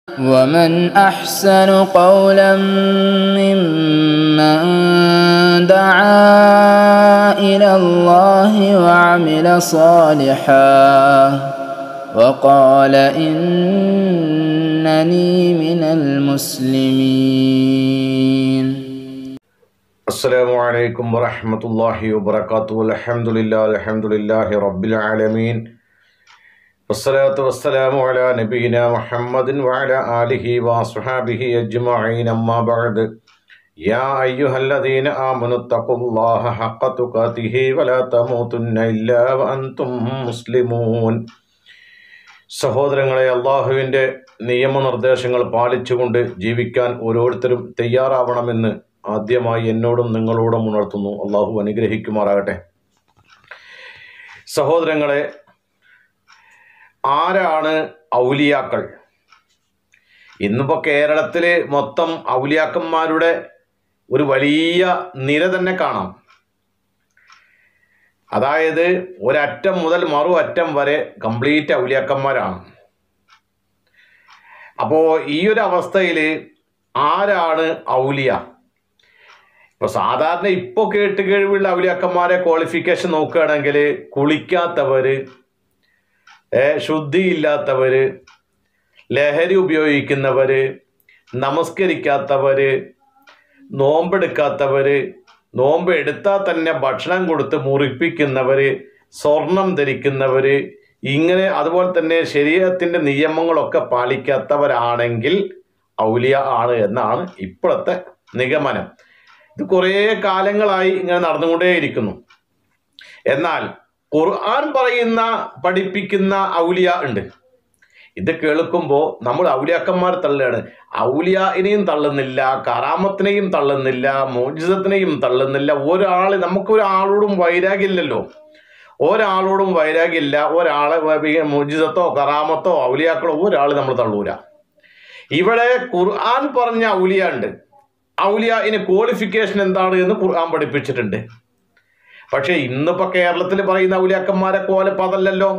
ومن أحسن قولا ممن دعا إلى الله وعمل صالحا وقال إنني من المسلمين السلام عليكم ورحمة الله وبركاته الحمد لله الحمد لله رب العالمين والصلاة والسلام على نبينا محمد وعلى آله وصحابه أجمعين أما بعد يا أيها الذين آمنوا اتقوا الله حق تقاته ولا تموتن إلا وأنتم مسلمون സഹോദരങ്ങളെ അള്ളാഹുവിൻ്റെ നിയമനിർദ്ദേശങ്ങൾ പാലിച്ചുകൊണ്ട് ജീവിക്കാൻ ഓരോരുത്തരും തയ്യാറാവണമെന്ന് ആദ്യമായി എന്നോടും നിങ്ങളോടും ഉണർത്തുന്നു അള്ളാഹു അനുഗ്രഹിക്കുമാറാകട്ടെ സഹോദരങ്ങളെ ആരാണ് ഔലിയാക്കൾ ഇന്നിപ്പോൾ കേരളത്തിൽ മൊത്തം ഔലിയാക്കന്മാരുടെ ഒരു വലിയ നിര തന്നെ കാണാം അതായത് ഒരറ്റം മുതൽ മറു അറ്റം വരെ കംപ്ലീറ്റ് ഔലിയാക്കന്മാരാണ് അപ്പോൾ ഈ ഒരു അവസ്ഥയിൽ ആരാണ് ഔലിയ ഇപ്പോൾ സാധാരണ ഇപ്പോൾ കേട്ട് കഴിവുള്ള ഔലിയാക്കന്മാരെ ക്വാളിഫിക്കേഷൻ നോക്കുകയാണെങ്കിൽ കുളിക്കാത്തവർ ശുദ്ധിയില്ലാത്തവർ ലഹരി ഉപയോഗിക്കുന്നവർ നമസ്കരിക്കാത്തവർ നോമ്പെടുക്കാത്തവർ നോമ്പ് എടുത്താൽ തന്നെ ഭക്ഷണം കൊടുത്ത് മുറിപ്പിക്കുന്നവർ സ്വർണം ധരിക്കുന്നവർ ഇങ്ങനെ അതുപോലെ തന്നെ ശരീരത്തിൻ്റെ നിയമങ്ങളൊക്കെ പാലിക്കാത്തവരാണെങ്കിൽ ഔലിയ ആണ് എന്നാണ് ഇപ്പോഴത്തെ നിഗമനം ഇത് കുറേ കാലങ്ങളായി ഇങ്ങനെ നടന്നുകൊണ്ടേയിരിക്കുന്നു എന്നാൽ ഖുർആൻ പറയുന്ന പഠിപ്പിക്കുന്ന ഔലിയ ഉണ്ട് ഇത് കേൾക്കുമ്പോൾ നമ്മൾ ഔലിയാക്കന്മാർ തള്ളുകയാണ് ഔലിയാനെയും തള്ളുന്നില്ല കറാമത്തിനെയും തള്ളുന്നില്ല മോജിസത്തിനെയും തള്ളുന്നില്ല ഒരാൾ നമുക്കൊരാളോടും വൈരാഗ്യമില്ലല്ലോ ഒരാളോടും വൈരാഗ്യമില്ല ഒരാളെ മോജിസത്തോ കറാമത്തോ ഔലിയാക്കളോ ഒരാൾ നമ്മൾ തള്ളൂല ഇവിടെ ഖുർആൻ പറഞ്ഞ ഔലിയ ഉണ്ട് ഔലിയ ഇനി ക്വാളിഫിക്കേഷൻ എന്താണ് എന്ന് ഖുർആൻ പഠിപ്പിച്ചിട്ടുണ്ട് പക്ഷെ ഇന്നിപ്പോ കേരളത്തിൽ പറയുന്ന ഔലിയാക്കന്മാരെ പോലെ അതല്ലല്ലോ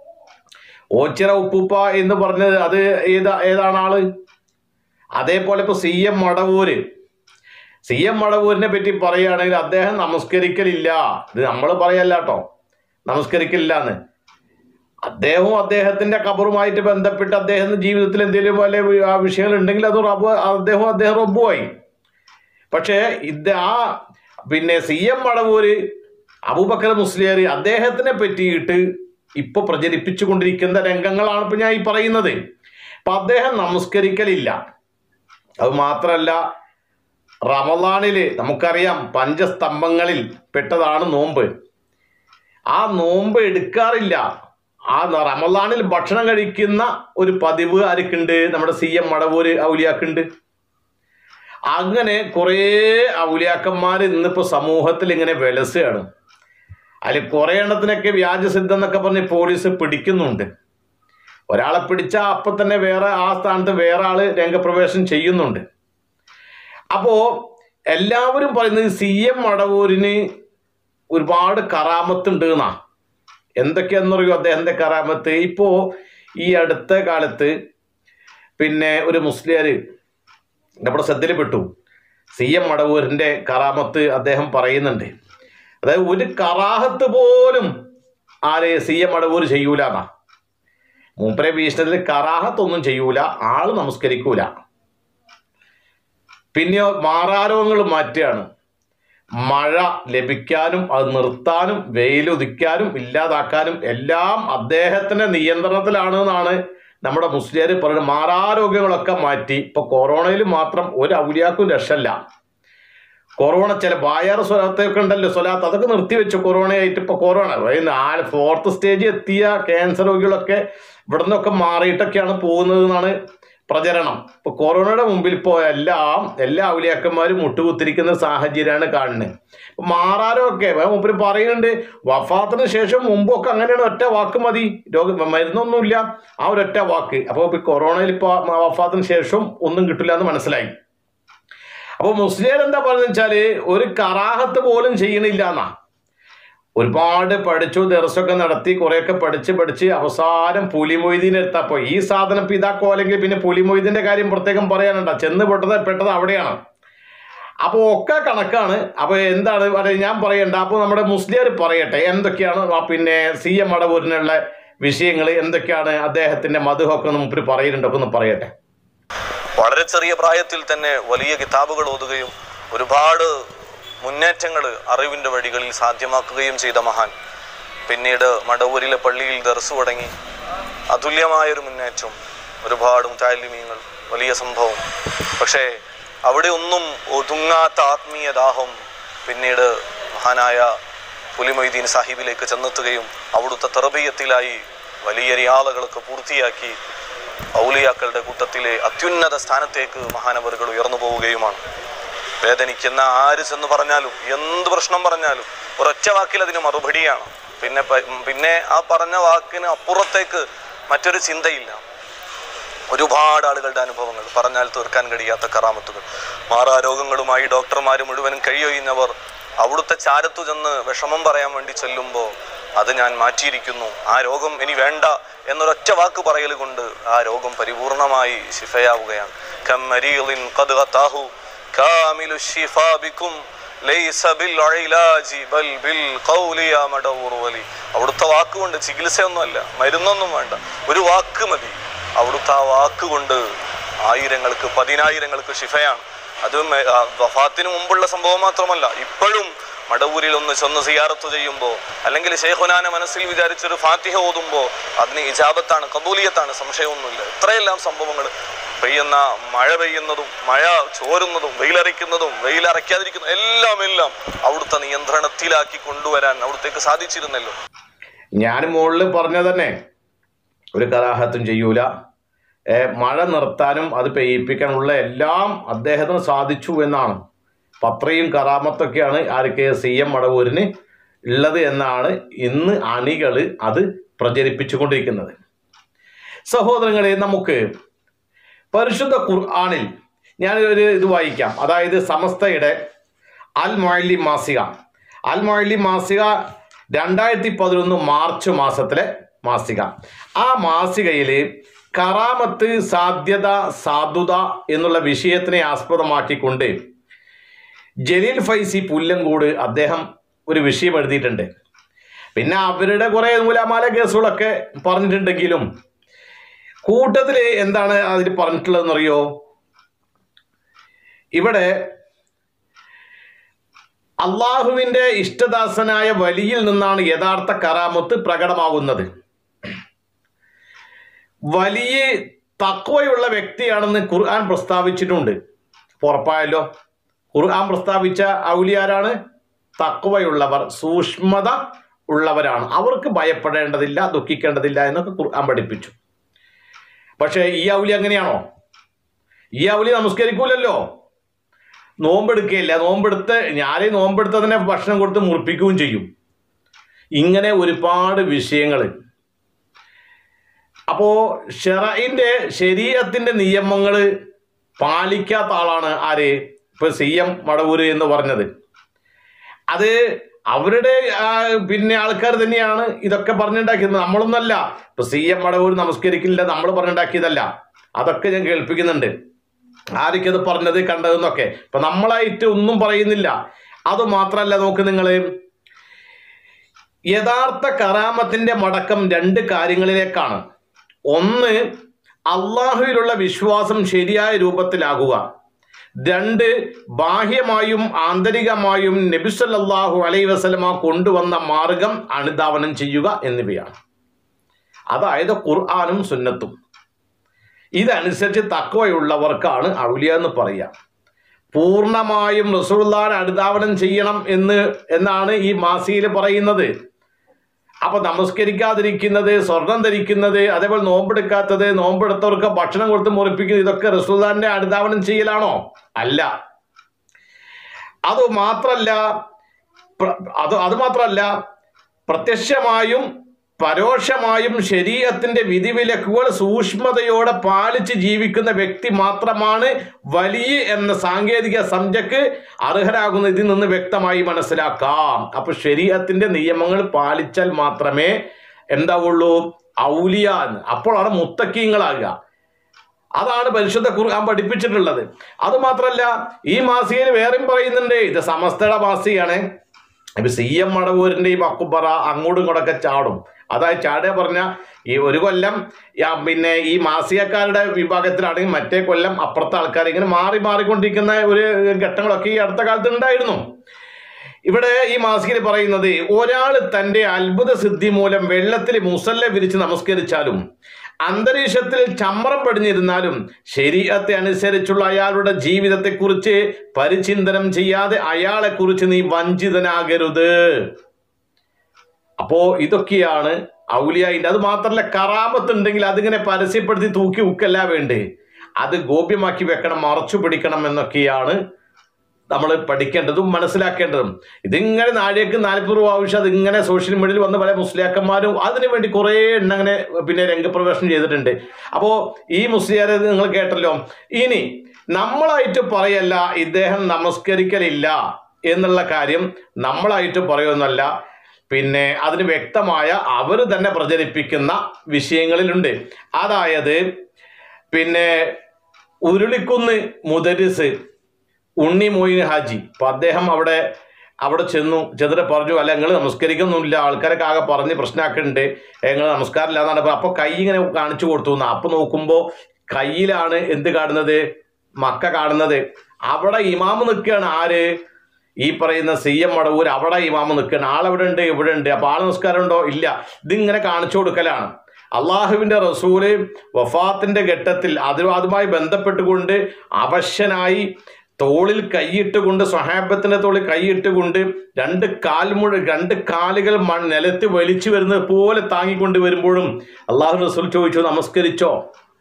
ഓച്ചിറ ഉപ്പുപ്പ എന്ന് പറഞ്ഞത് അത് ഏതാ ഏതാണ് ആള് അതേപോലെ ഇപ്പൊ C M Madavoor C M മടവൂരിനെ പറ്റി പറയുകയാണെങ്കിൽ അദ്ദേഹം നമസ്കരിക്കലില്ല ഇത് നമ്മൾ പറയല്ല കേട്ടോ നമസ്കരിക്കില്ല എന്ന് അദ്ദേഹവും അദ്ദേഹത്തിന്റെ കബറുമായിട്ട് ബന്ധപ്പെട്ട് അദ്ദേഹം ജീവിതത്തിൽ എന്തെങ്കിലും വല്ല ആ വിഷയങ്ങൾ ഉണ്ടെങ്കിൽ അത് റബ്ബ് അദ്ദേഹം അദ്ദേഹം റബ്ബുമായി പക്ഷേ ഇത് ആ പിന്നെ സി എം മടവൂര് അബൂബക്കർ മുസ്ലിയാർ അദ്ദേഹത്തിനെ പറ്റിയിട്ട് ഇപ്പൊ പ്രചരിപ്പിച്ചു കൊണ്ടിരിക്കുന്ന രംഗങ്ങളാണ് ഇപ്പൊ ഞാൻ ഈ പറയുന്നത് അപ്പൊ അദ്ദേഹം നമസ്കരിക്കലില്ല അത് മാത്രമല്ല റമദാനില് നമുക്കറിയാം പഞ്ചസ്തംഭങ്ങളിൽ പെട്ടതാണ് നോമ്പ് ആ നോമ്പ് എടുക്കാറില്ല ആ റമദാനിൽ ഭക്ഷണം കഴിക്കുന്ന ഒരു പതിവ് ആർക്കുണ്ട് നമ്മുടെ സി എം മടവൂര് ഔലിയാക്കുണ്ട് അങ്ങനെ കുറേ ഔലിയാക്കന്മാർ ഇന്നിപ്പോൾ സമൂഹത്തിൽ ഇങ്ങനെ വിലസുകയാണ് അതിൽ കുറേ എണ്ണത്തിനൊക്കെ വ്യാജസിദ്ധം എന്നൊക്കെ പറഞ്ഞ് പോലീസ് പിടിക്കുന്നുണ്ട് ഒരാളെ പിടിച്ചാൽ അപ്പം തന്നെ വേറെ ആ സ്ഥാനത്ത് വേറെ ആൾ രംഗപ്രവേശനം ചെയ്യുന്നുണ്ട് അപ്പോൾ എല്ലാവരും പറയുന്നത് സി എം മടവൂരിന് ഒരുപാട് കറാമത്തുണ്ട് എന്നാ എന്തൊക്കെയാണെന്നറിയോ അദ്ദേഹത്തിൻ്റെ കറാമത്ത് ഇപ്പോൾ ഈ അടുത്ത കാലത്ത് പിന്നെ ഒരു മുസ്ലിയാർ നമ്മുടെ ശ്രദ്ധയിൽപ്പെട്ടു സി എം മടവൂരിൻ്റെ കറാമത്ത് അദ്ദേഹം പറയുന്നുണ്ട് അതായത് ഒരു കറാഹത്ത് പോലും ആര് സി എം മടവൂർ ചെയ്യൂല എന്നാ മൂപ്പരെ ഭീഷണത്തിൽ കറാഹത്തൊന്നും ചെയ്യൂല ആള് നമസ്കരിക്കൂല പിന്നെയോ മാറാരോഗങ്ങൾ മാറ്റുകയാണ് മഴ ലഭിക്കാനും അത് നിർത്താനും വെയിലുദിക്കാനും ഇല്ലാതാക്കാനും എല്ലാം അദ്ദേഹത്തിന്റെ നിയന്ത്രണത്തിലാണ് എന്നാണ് നമ്മുടെ മുസ്ലിയാർ പറയുന്നത് മാറാരോഗ്യങ്ങളൊക്കെ മാറ്റി ഇപ്പൊ കൊറോണയിൽ മാത്രം ഒരു ഔലിയാക്കും രക്ഷല്ല കൊറോണ ചില ബായാർ സ്വലാത്തൊക്കെ ഉണ്ടല്ലോ സ്വലാത്ത് അതൊക്കെ നിർത്തിവെച്ചു കൊറോണയായിട്ട് ഇപ്പൊ കൊറോണ നാല് ഫോർത്ത് സ്റ്റേജ് എത്തിയ ക്യാൻസർ രോഗികളൊക്കെ ഇവിടെ നിന്നൊക്കെ മാറിയിട്ടൊക്കെയാണ് പോകുന്നത് എന്നാണ് പ്രചരണം ഇപ്പൊ കൊറോണയുടെ മുമ്പിൽ ഇപ്പോൾ എല്ലാം എല്ലാ ഔലിയാക്കന്മാരും മുട്ടുകുത്തിരിക്കുന്ന സാഹചര്യമാണ് കാണുന്നത് ഇപ്പൊ മാറാരൊക്കെ മുമ്പിൽ പറയുന്നുണ്ട് വഫാത്തിന് ശേഷം മുമ്പൊക്കെ അങ്ങനെയാണ് ഒറ്റ വാക്ക് മതി രോഗ മരുന്നൊന്നുമില്ല ആ ഒരൊറ്റ വാക്ക് അപ്പോൾ ഇപ്പൊ കൊറോണയിൽ ഇപ്പോൾ വഫാത്തിന് ശേഷം ഒന്നും കിട്ടില്ല എന്ന് മനസ്സിലായി അപ്പോൾ മുസ്ലിം എന്താ പറയുന്നത് വെച്ചാല് ഒരു കറാഹത്ത് പോലും ചെയ്യണില്ല എന്നാ ഒരുപാട് പഠിച്ചു ദർശമൊക്കെ നടത്തി കുറേയൊക്കെ പഠിച്ച് പഠിച്ച് അവസാനം പുലിമൊയ്തീൻ എടുത്തപ്പോൾ ഈ സാധനം പിതാക്കോ അല്ലെങ്കിൽ പിന്നെ പുലിമൊയ്തീൻ്റെ കാര്യം പ്രത്യേകം പറയാനുണ്ടോ ചെന്ന് പെട്ടത് പെട്ടത് അവിടെയാണ് അപ്പോൾ ഒക്കെ കണക്കാണ് അപ്പോൾ എന്താണ് പറയുക ഞാൻ പറയണ്ട അപ്പോൾ നമ്മുടെ മുസ്ലിയാർ പറയട്ടെ എന്തൊക്കെയാണ് ആ പിന്നെ സി എം അടവൂരിനുള്ള വിഷയങ്ങൾ എന്തൊക്കെയാണ് അദ്ദേഹത്തിൻ്റെ മധുഹൊക്കെ മുമ്പിൽ പറയുന്നുണ്ടൊക്കെ ഒന്ന് പറയട്ടെ വളരെ ചെറിയ പ്രായത്തിൽ തന്നെ വലിയ കിതാബുകൾ ഓതുകയും ഒരുപാട് മുന്നേറ്റങ്ങൾ അറിവിൻ്റെ വഴികളിൽ സാധ്യമാക്കുകയും ചെയ്ത മഹാൻ പിന്നീട് മടവൂരിലെ പള്ളിയിൽ ദർസ് തുടങ്ങി അതുല്യമായൊരു മുന്നേറ്റം ഒരുപാട് മുത്താലിമീങ്ങൾ വലിയ സംഭവം പക്ഷേ അവിടെ ഒന്നും ഒതുങ്ങാത്ത ആത്മീയ ദാഹം പിന്നീട് മഹാനായ പുലിമൊയ്തീൻ സാഹിബിലേക്ക് ചെന്നെത്തുകയും അവിടുത്തെ തെറബീയത്തിലായി വലിയ റിയാളുകളൊക്കെ പൂർത്തിയാക്കി ഔലിയാക്കളുടെ കൂട്ടത്തിലെ അത്യുന്നത സ്ഥാനത്തേക്ക് മഹാനവറുകൾ ഉയർന്നു പോവുകയുമാണ് വേദനിക്കുന്ന ആര് ചെന്ന് പറഞ്ഞാലും എന്ത് പ്രശ്നം പറഞ്ഞാലും ഒരൊറ്റ വാക്കിൽ അതിന് മറുപടിയാണ് പിന്നെ പ- പിന്നെ ആ പറഞ്ഞ വാക്കിന് അപ്പുറത്തേക്ക് മറ്റൊരു ചിന്തയില്ല ഒരുപാട് ആളുകളുടെ അനുഭവങ്ങൾ പറഞ്ഞാൽ തീർക്കാൻ കഴിയാത്ത കറാമത്തുകൾ മാറാരോഗങ്ങളുമായി ഡോക്ടർമാർ മുഴുവനും കഴിയൊഴിഞ്ഞവർ അവിടുത്തെ ചാരത്തു ചെന്ന് വിഷമം പറയാൻ വേണ്ടി ചെല്ലുമ്പോൾ അത് ഞാൻ മാറ്റിയിരിക്കുന്നു ആ രോഗം ഇനി വേണ്ട എന്നൊരൊറ്റ വാക്ക് പറയൽ കൊണ്ട് ആ രോഗം പരിപൂർണമായി ശിഫയാവുകയാണ് കമ്മരീളിൻ ഖദ് ഖതാഹു കാമിലു ശിഫാ ബിക്കും ലൈസ ബിൽ ഇലാജി ബൽ ബിൽ ഖൗലി യാ മടവൂർ വലി അവിടുത്തെ വാക്കുകൊണ്ട് ചികിത്സയൊന്നുമല്ല മരുന്നൊന്നും വേണ്ട ഒരു വാക്ക് മതി അവിടുത്തെ ആ വാക്കുകൊണ്ട് ആയിരങ്ങൾക്ക് പതിനായിരങ്ങൾക്ക് ഷിഫയാണ് അത് മെ- ആ വഫാത്തിന് മുമ്പുള്ള സംഭവം മാത്രമല്ല ഇപ്പോഴും മടവൂരിൽ ഒന്ന് ചെന്ന് സിയാറത്ത് ചെയ്യുമ്പോൾ അല്ലെങ്കിൽ ഷെയ്ഖുനാനെ മനസ്സിൽ വിചാരിച്ചൊരു ഫാത്തിഹ ഓതുമ്പോൾ അതിന് ഇജാബത്താണ് കബൂലിയത്താണ് സംശയമൊന്നുമില്ല ഇത്രയെല്ലാം സംഭവങ്ങൾ പെയ്യുന്ന മഴ പെയ്യുന്നതും മഴ ചോരുന്നതും വെയിലറിക്കുന്നതും വെയിലറയ്ക്കാതിരിക്കുന്നതും എല്ലാം എല്ലാം അവിടുത്തെ നിയന്ത്രണത്തിലാക്കി കൊണ്ടുവരാൻ അവിടത്തേക്ക് സാധിച്ചിരുന്നല്ലോ ഞാൻ മുകളിൽ പറഞ്ഞ തന്നെ ഒരു കലാഹത്തും ചെയ്യൂല ഏ, മഴ നിർത്താനും അത് പെയ്യിപ്പിക്കാനുള്ള എല്ലാം അദ്ദേഹത്തിന് സാധിച്ചു എന്നാണ് അപ്പം അത്രയും കറാമത്തൊക്കെയാണ് ആർക്ക് സി എം മടവൂരിന് ഉള്ളത് എന്നാണ് ഇന്ന് അണികൾ അത് പ്രചരിപ്പിച്ചുകൊണ്ടിരിക്കുന്നത് സഹോദരങ്ങളെ നമുക്ക് പരിശുദ്ധ ഖുർആാനിൽ ഞാൻ ഒരു ഇത് വായിക്കാം അതായത് സമസ്തയുടെ അൽ മൊഴലി മാസിക അൽ മൊഴലി മാസിക രണ്ടായിരത്തി പതിനൊന്ന് മാർച്ച് മാസത്തിലെ മാസിക ആ മാസികയിൽ കറാമത്ത് സാധ്യത സാധുത എന്നുള്ള വിഷയത്തിനെ ആസ്പദമാക്കിക്കൊണ്ട് ജലീൽ ഫൈസി പുല്ലങ്കോട് അദ്ദേഹം ഒരു വിഷയം എഴുതിയിട്ടുണ്ട് പിന്നെ അവരുടെ കുറേ നൂലാമാല കേസുകളൊക്കെ പറഞ്ഞിട്ടുണ്ടെങ്കിലും കൂട്ടത്തിൽ എന്താണ് അതിൽ പറഞ്ഞിട്ടുള്ളതെന്നറിയോ ഇവിടെ അള്ളാഹുവിൻ്റെ ഇഷ്ടദാസനായ വലിയിൽ നിന്നാണ് യഥാർത്ഥ കറാമത്ത് പ്രകടമാകുന്നത് വലിയ തക്വയുള്ള വ്യക്തിയാണെന്ന് ഖുർആൻ പ്രസ്താവിച്ചിട്ടുണ്ട് ഉറപ്പായല്ലോ ഖുർആൻ പ്രസ്താവിച്ച ഔലിയാരാണ് തക്വയുള്ളവർ സൂക്ഷ്മത ഉള്ളവരാണ് അവർക്ക് ഭയപ്പെടേണ്ടതില്ല ദുഃഖിക്കേണ്ടതില്ല എന്നൊക്കെ ഖുർആൻ പഠിപ്പിച്ചു പക്ഷേ ഈ ഔലി അങ്ങനെയാണോ ഈ ഔലി നമസ്കരിക്കൂലല്ലോ നോമ്പെടുക്കുകയില്ല നോമ്പെടുത്ത് ഞാൻ നോമ്പെടുത്തതിനെ ഭക്ഷണം കൊടുത്ത് മുറിപ്പിക്കുകയും ചെയ്യും ഇങ്ങനെ ഒരുപാട് വിഷയങ്ങൾ അപ്പോൾ ഷെറയിൻ്റെ ശരീരത്തിൻ്റെ നിയമങ്ങൾ പാലിക്കാത്ത ആളാണ് ആര് ഇപ്പോൾ സി എം മടവൂര് എന്ന് പറഞ്ഞത് അത് അവരുടെ ആ, പിന്നെ ആൾക്കാർ തന്നെയാണ് ഇതൊക്കെ പറഞ്ഞുണ്ടാക്കിയത് നമ്മളൊന്നല്ല ഇപ്പൊ സി എം മടവൂർ നമസ്കരിക്കില്ല നമ്മൾ പറഞ്ഞുണ്ടാക്കിയതല്ല അതൊക്കെ ഞാൻ കേൾപ്പിക്കുന്നുണ്ട് ആരൊക്കെയത് പറഞ്ഞത് കണ്ടതെന്നൊക്കെ ഇപ്പൊ നമ്മളായിട്ട് ഒന്നും പറയുന്നില്ല അത് മാത്രമല്ല നോക്ക് നിങ്ങൾ യഥാർത്ഥ കറാമത്തിന്റെ മടക്കം രണ്ട് കാര്യങ്ങളിലേക്കാണ് ഒന്ന് അള്ളാഹുവിലുള്ള വിശ്വാസം ശരിയായ രൂപത്തിലാകുക രണ്ട് ബാഹ്യമായും ആന്തരികമായും നബിസല്ലാഹു അലൈ വസലമ കൊണ്ടുവന്ന മാർഗം അനുധാവനം ചെയ്യുക എന്നിവയാണ് അതായത് ഖുർആാനും സുന്നത്തും ഇതനുസരിച്ച് തക്കവയുള്ളവർക്കാണ് ഔലിയ എന്ന് പറയുക പൂർണ്ണമായും റസൂള്ളാൻ അനുധാവനം ചെയ്യണം എന്ന് എന്നാണ് ഈ മാസികയിൽ പറയുന്നത് അപ്പൊ നമസ്കരിക്കാതിരിക്കുന്നത് സ്വർണം ധരിക്കുന്നത് അതേപോലെ നോമ്പെടുക്കാത്തത് നോമ്പെടുത്തവർക്ക് ഭക്ഷണം കൊടുത്ത് മുറിപ്പിക്കുന്നത് ഇതൊക്കെ റസൂൽദാന്റെ അനുധാവനം ചെയ്യലാണോ അല്ല അത് മാത്രല്ല പ്ര- അത് അത് മാത്രമല്ല പ്രത്യക്ഷമായും പരോക്ഷമായും ശരീരത്തിന്റെ വിധിവിലക്കുകൾ സൂക്ഷ്മതയോടെ പാലിച്ച് ജീവിക്കുന്ന വ്യക്തി മാത്രമാണ് വലിയ എന്ന സാങ്കേതിക സംഖ്യക്ക് അർഹരാകുന്ന ഇതിൽ നിന്ന് വ്യക്തമായി മനസ്സിലാക്കാം അപ്പൊ ശരീരത്തിന്റെ നിയമങ്ങൾ പാലിച്ചാൽ മാത്രമേ എന്താവുള്ളൂ ഔലിയ എന്ന് അപ്പോഴാണ് മുത്തക്കീങ്ങളാകുക അതാണ് പരിശുദ്ധ ഖുർആൻ പഠിപ്പിച്ചിട്ടുള്ളത് അത് മാത്രല്ല ഈ മാസികയിൽ വേറെയും പറയുന്നുണ്ട് ഇത് സമസ്തയുടെ മാസികയാണ് ഇപ്പൊ സി എം മടവൂരിന്റെയും അക്കുപ്പറ അങ്ങോട്ടും ഇങ്ങോട്ടൊക്കെ ചാടും അതായത് ചാടുക പറഞ്ഞ ഈ ഒരു കൊല്ലം ആ, പിന്നെ ഈ മാസികക്കാരുടെ വിഭാഗത്തിലാണെങ്കിൽ മറ്റേ കൊല്ലം അപ്പുറത്തെ ആൾക്കാർ ഇങ്ങനെ മാറി മാറിക്കൊണ്ടിരിക്കുന്ന ഒരു ഘട്ടങ്ങളൊക്കെ ഈ അടുത്ത കാലത്ത് ഉണ്ടായിരുന്നു ഇവിടെ ഈ മാസികയിൽ പറയുന്നത് ഒരാൾ തന്റെ അത്ഭുത സിദ്ധി മൂലം വെള്ളത്തിൽ മുസല്ല വിരിച്ച് നമസ്കരിച്ചാലും അന്തരീക്ഷത്തിൽ ചമ്രം പടിഞ്ഞിരുന്നാലും ശരീരത്തെ അനുസരിച്ചുള്ള അയാളുടെ ജീവിതത്തെക്കുറിച്ച് പരിചിന്തനം ചെയ്യാതെ അയാളെക്കുറിച്ച് നീ വഞ്ചിതനാകരുത് അപ്പോ ഇതൊക്കെയാണ് ഔലിയായിന്റെ അത് മാത്രമല്ല കറാമത്ത് ഉണ്ടെങ്കിൽ അതിങ്ങനെ പരസ്യപ്പെടുത്തി തൂക്കി ഉക്കല്ല വേണ്ടേ അത് ഗോപ്യമാക്കി വെക്കണം മറച്ചു പിടിക്കണം എന്നൊക്കെയാണ് നമ്മൾ പഠിക്കേണ്ടതും മനസ്സിലാക്കേണ്ടതും ഇതിങ്ങനെ നാഴേക്ക് നാൽപ്പത് പ്രാവശ്യം അതിങ്ങനെ സോഷ്യൽ മീഡിയയിൽ വന്ന് പല മുസ്ലിയാക്കന്മാരും അതിനു വേണ്ടി കുറേ എണ്ണം അങ്ങനെ പിന്നെ രംഗപ്രവേശനം ചെയ്തിട്ടുണ്ട് അപ്പോൾ ഈ മുസ്ലിയാരെ നിങ്ങൾ കേട്ടല്ലോ ഇനി നമ്മളായിട്ട് പറയല്ല ഇദ്ദേഹം നമസ്കരിക്കലില്ല എന്നുള്ള കാര്യം നമ്മളായിട്ട് പറയുന്നല്ല പിന്നെ അതിന് വ്യക്തമായ അവർ തന്നെ പ്രചരിപ്പിക്കുന്ന വിഷയങ്ങളിലുണ്ട് അതായത് പിന്നെ ഉരുളിക്കുന്ന് മുദരിസ് ഉണ്ണി മൊയ്ൻ ഹാജി അപ്പൊ അദ്ദേഹം അവിടെ അവിടെ ചെന്നു ചെന്നിട്ട് പറഞ്ഞു അല്ല നിങ്ങൾ നമസ്കരിക്കുന്നില്ല ആൾക്കാരൊക്കെ ആകെ പറഞ്ഞ് പ്രശ്നമാക്കുന്നുണ്ട് നിങ്ങൾ നമസ്കാരമില്ല എന്നാണ് അപ്പൊ അപ്പൊ കൈ ഇങ്ങനെ കാണിച്ചു കൊടുത്തു എന്ന് അപ്പൊ നോക്കുമ്പോ കയ്യിലാണ് എന്ത് കാണുന്നത് മക്ക കാണുന്നത് അവിടെ ഇമാമ് നിൽക്കുകയാണ് ആര് ഈ പറയുന്ന സി എം മടവൂർ അവിടെ ഇമാമ് നിൽക്കുകയാണ് ആളെവിടെ ഉണ്ട് ഇവിടെ ഉണ്ട് അപ്പൊ ആൾ നമസ്കാരം ഉണ്ടോ ഇല്ല ഇതിങ്ങനെ കാണിച്ചു കൊടുക്കലാണ് അള്ളാഹുവിന്റെ റസൂല് വഫാത്തിന്റെ ഘട്ടത്തിൽ അതിനും അതുമായി ബന്ധപ്പെട്ടുകൊണ്ട് അവശനായി തോളിൽ കൈയിട്ടുകൊണ്ട് സ്വഹാബത്തിന്റെ തോളിൽ കൈയിട്ടുകൊണ്ട് രണ്ട് കാൽ മുഴ രണ്ട് കാലുകൾ മൺ നിലത്ത് വലിച്ചു വരുന്നത് പോലെ താങ്ങിക്കൊണ്ട് വരുമ്പോഴും അള്ളാഹു റസൂൽ ചോദിച്ചു നമസ്കരിച്ചോ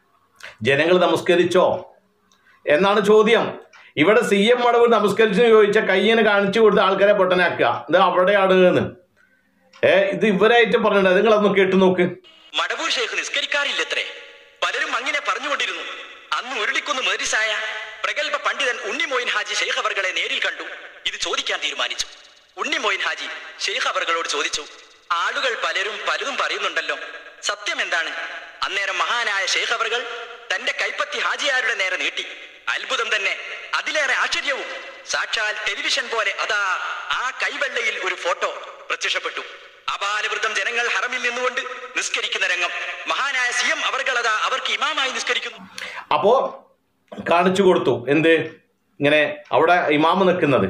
ജനങ്ങൾ നമസ്കരിച്ചോ എന്നാണ് ചോദ്യം ഇവിടെ സി എം മടവ് നമസ്കരിച്ചു ചോദിച്ച കയ്യിനെ കാണിച്ചു കൊടുത്ത ആൾക്കാരെ പൊട്ടനാക്കുക ഇത് അവിടെയാണ് എന്ന് ഏ ഇത് ഇവരായിട്ട് പറഞ്ഞിട്ടുണ്ട് നിങ്ങളൊന്ന് കേട്ടു നോക്ക് മടവൂർ ഷെയ്ഖ് നിസ്കരിക്കാറില്ലത്രേ പലരും അങ്ങനെ പറഞ്ഞുകൊണ്ടിരുന്നു അന്ന് ഉരുളിക്കുന്ന് മേരിസായ പ്രഗത്ഭ പണ്ഡിതൻ ഉണ്ണി മൊയിൻ ഹാജി ഷെയ്ഖ് അവർകളെ നേരിൽ കണ്ടു ഇത് ചോദിക്കാൻ തീരുമാനിച്ചു ഉണ്ണി മൊയിൻ ഹാജി ഷെയ്ഖ് അവർകളോട് ചോദിച്ചു ആളുകൾ പലരും പലതും പറയുന്നുണ്ടല്ലോ സത്യം എന്താണ് അന്നേരം മഹാനായ ഷെയ്ഖ് അവർകൾ തന്റെ കൈപ്പത്തി ഹാജിയാരുടെ നേരെ നീട്ടി അത്ഭുതം തന്നെ അതിലേറെ ആശ്ചര്യവും സാക്ഷാൽ ടെലിവിഷൻ പോലെ അതാ ആ കൈവെള്ളയിൽ ഒരു ഫോട്ടോ പ്രത്യക്ഷപ്പെട്ടു അപാലവൃദ്ധം ജനങ്ങൾ ഹറമിൽ നിന്നുകൊണ്ട് നിസ്കരിക്കുന്ന രംഗം മഹാനായ സി എം അവർകളതാ അവർക്ക് ഇമാമായി നിസ്കരിക്കുന്നു അപ്പോ കാണിച്ചു കൊടുത്തു എന്ത് ഇങ്ങനെ അവിടെ ഇമാമ് നിൽക്കുന്നത്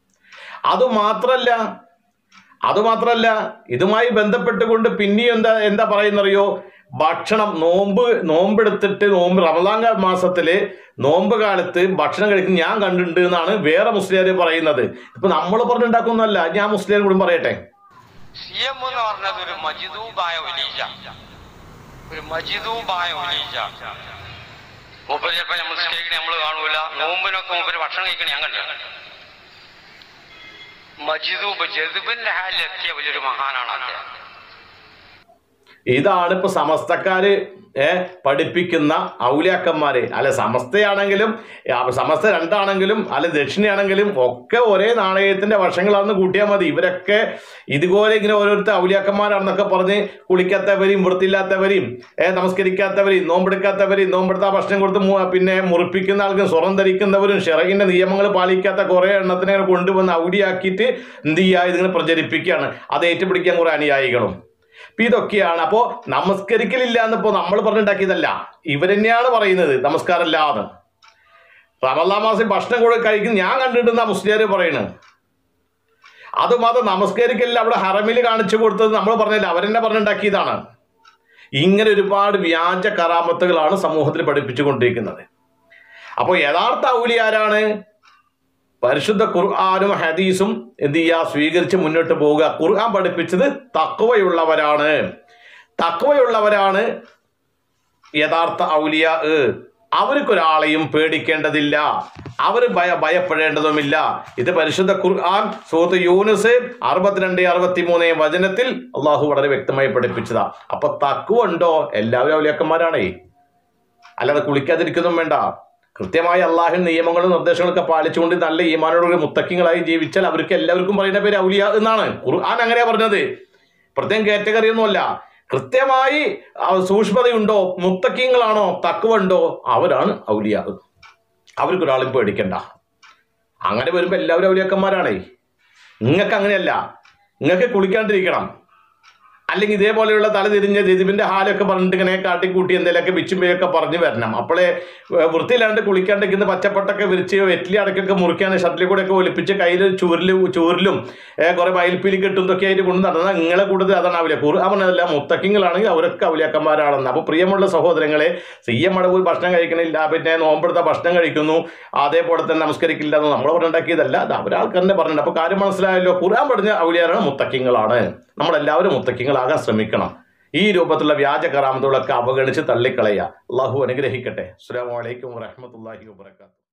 അതുമാത്രല്ല അതുമാത്രല്ല ഇതുമായി ബന്ധപ്പെട്ടുകൊണ്ട് പിന്നെയും എന്താ എന്താ പറയുന്നറിയോ ഭക്ഷണം നോമ്പ് നോമ്പെടുത്തിട്ട് നോമ്പ് റമദാൻ മാസത്തില് നോമ്പ് കാലത്ത് ഭക്ഷണം കഴിക്കുന്ന ഞാൻ കണ്ടിട്ടുണ്ട് എന്നാണ് വേറെ മുസ്ലിം പറയുന്നത് ഇപ്പൊ നമ്മൾ പറഞ്ഞുണ്ടാക്കുന്നല്ല ഞാൻ മുസ്ലിം കൂടി പറയട്ടെ സി എം എന്ന് പറഞ്ഞത് ഒരു മജിദൂബായ ഒലീജ ഒരു മജിദൂബായ ഒലീജ മൂപ്പര് ചിലപ്പോ നമ്മൾ സ്നേഹിക്കണേ നമ്മൾ കാണൂല നോമ്പിനൊക്കെ മൂപ്പര് ഭക്ഷണം കഴിക്കണേ ഞാൻ കണ്ടു മജിദൂബ് ജതുബിന്റെ ഹാലിലെത്തിയ വലിയൊരു മഹാനാണ് അദ്ദേഹം ഇതാണ് ഇപ്പൊ സമസ്തക്കാര് ഏ പഠിപ്പിക്കുന്ന ഔലിയാക്കന്മാരെ അല്ല സമസ്തയാണെങ്കിലും ആ, സമസ്ത രണ്ടാണെങ്കിലും അല്ല ദക്ഷിണയാണെങ്കിലും ഒക്കെ ഒരേ നാണയത്തിന്റെ വർഷങ്ങളാണെന്ന് കൂട്ടിയാൽ മതി ഇവരൊക്കെ ഇതുപോലെ ഇങ്ങനെ ഓരോരുത്തർ ഔലിയാക്കന്മാരാണെന്നൊക്കെ പറഞ്ഞ് കുളിക്കാത്തവരെയും വൃത്തിയില്ലാത്തവരെയും ഏ നമസ്കരിക്കാത്തവരെയും നോമ്പെടുക്കാത്തവരെയും നോമ്പെടുത്ത ഭക്ഷണം കൊടുത്ത് മു- പിന്നെ മുറിപ്പിക്കുന്ന ആൾക്കും സ്വർണം ധരിക്കുന്നവരും ഷെറകിന്റെ നിയമങ്ങൾ പാലിക്കാത്ത കുറെ എണ്ണത്തിനെ ഇങ്ങനെ കൊണ്ടുവന്ന് ഔലിയാക്കിയിട്ട് എന്ത് ചെയ്യുക ഇതിങ്ങനെ പ്രചരിപ്പിക്കുകയാണ് അത് ഏറ്റുപിടിക്കാൻ കുറെ അനുയായികളും അപ്പൊ ഇതൊക്കെയാണ് അപ്പോ നമസ്കരിക്കലില്ല എന്നിപ്പോ നമ്മൾ പറഞ്ഞിട്ടാക്കിയതല്ല ഇവരെന്നെയാണ് പറയുന്നത് നമസ്കാരമില്ല എന്ന് റമദാൻ മാസം ഭക്ഷണം കൂടെ കഴിക്കുന്ന ഞാൻ കണ്ടിട്ടുന്ന മുസ്ലിയാർ പറയുന്നത് അതുമാത്രം നമസ്കരിക്കലില്ല അവിടെ ഹറമിൽ കാണിച്ചു കൊടുത്തത് നമ്മൾ പറഞ്ഞില്ല അവരെന്നെ പറഞ്ഞുണ്ടാക്കിയതാണ് ഇങ്ങനെ ഒരുപാട് വ്യാജ കറാമത്തുകളാണ് സമൂഹത്തിൽ പഠിപ്പിച്ചുകൊണ്ടിരിക്കുന്നത് അപ്പോൾ യഥാർത്ഥ ഔലി ആരാണ് പരിശുദ്ധ ഖുർആാനും ഹദീസും എന്ത് ചെയ്യുക സ്വീകരിച്ച് മുന്നോട്ട് പോവുക ഖുർആൻ പഠിപ്പിച്ചത് തക്വയുള്ളവരാണ് തക്വയുള്ളവരാണ് യഥാർത്ഥ ഔലിയ അവർക്കൊരാളെയും പേടിക്കേണ്ടതില്ല അവർ ഭയ ഭയപ്പെടേണ്ടതുമില്ല ഇത് പരിശുദ്ധ ഖുർആൻ സൂത്ത് യൂനുസ് അറുപത്തിരണ്ട് അറുപത്തി മൂന്ന് വചനത്തിൽ അള്ളാഹു വളരെ വ്യക്തമായി പഠിപ്പിച്ചതാ അപ്പൊ തക്കുവുണ്ടോ എല്ലാവരും ഔലിയാക്കന്മാരാണേ അല്ലാതെ കുളിക്കാതിരിക്കുന്നതും വേണ്ട കൃത്യമായി അള്ളാഹു നിയമങ്ങളും നിർദ്ദേശങ്ങളൊക്കെ പാലിച്ചുകൊണ്ട് നല്ല ഈമാനോടുകൂടി മുത്തക്കിങ്ങളായി ജീവിച്ചാൽ അവർക്ക് എല്ലാവർക്കും പറയുന്ന പേര് ഔലിയ എന്നാണ് ഖുർആൻ അങ്ങനെയാ പറഞ്ഞത് പ്രത്യേകം കാറ്റഗറി ഒന്നുമല്ല കൃത്യമായി ആ സൂക്ഷ്മതയുണ്ടോ മുത്തക്കിങ്ങളാണോ തക്കുവുണ്ടോ അവരാണ് ഔലിയ അവർക്കൊരാളും പേടിക്കണ്ട അങ്ങനെ വരുമ്പോൾ എല്ലാവരും ഔലിയാക്കന്മാരാണേ നിങ്ങൾക്ക് അങ്ങനെയല്ല നിങ്ങൾക്ക് കുളിക്കാണ്ടിരിക്കണം അല്ലെങ്കിൽ ഇതേപോലെയുള്ള തല തിരിഞ്ഞ ജതിബിന്റെ ഹാലൊക്കെ പറഞ്ഞിട്ട് ഇങ്ങനെ കാട്ടിക്കൂട്ടി എന്തെങ്കിലുമൊക്കെ ബിച്ചുമ്പയൊക്കെ പറഞ്ഞു വരണം അപ്പോഴേ ഏർ, വൃത്തിയില്ലാണ്ട് കുളിക്കാണ്ടിരിക്കുന്ന പച്ചപ്പട്ടൊക്കെ വിരിച്ച് വെറ്റിലി അടക്കൊക്കെ മുറിക്കാൻ ഷട്ടിൽ കൂടെ ഒക്കെ ഒലിപ്പിച്ച് കയ്യിൽ ചുവരിലും ചുവരിലും കുറെ മയിൽപ്പീലി കെട്ടുന്നതൊക്കെ ആയിട്ട് കൊണ്ട് നടന്നാൽ നിങ്ങളെ കൂടുതൽ അതാണ് അവലിയ ഖുർആൻ പറഞ്ഞതല്ല മുത്തക്കിങ്ങളാണെങ്കിൽ അവരൊക്കെ അവലിയാക്കന്മാരാണെന്ന് അപ്പോൾ പ്രിയമുള്ള സഹോദരങ്ങളെ സിയ്യം മടവൂർ ഭക്ഷണം കഴിക്കണില്ല പിന്നെ നോമ്പെടുത്ത ഭക്ഷണം കഴിക്കുന്നു അതേപോലെ തന്നെ നമസ്കരിക്കില്ല എന്ന് നമ്മൾ പറഞ്ഞുണ്ടാക്കിയതല്ല അത് അവരാൾക്ക് തന്നെ പറഞ്ഞിട്ടുണ്ട് അപ്പോൾ കാര്യം മനസ്സിലായല്ലോ ഖുർആൻ പറഞ്ഞ ഔലിയാരാണ് മുത്തക്കിങ്ങളാണ് നമ്മളെല്ലാവരും മുത്തക്കിങ്ങളാകാൻ ശ്രമിക്കണം ഈ രൂപത്തിലുള്ള വ്യാജ കറാമത്തുകളൊക്കെ അവഗണിച്ച് തള്ളിക്കളയുക അള്ളാഹു അനുഗ്രഹിക്കട്ടെ അസ്സാം വലൈക്കും വറഹമത്തല്ലാഹി വാബർക്കാത്തു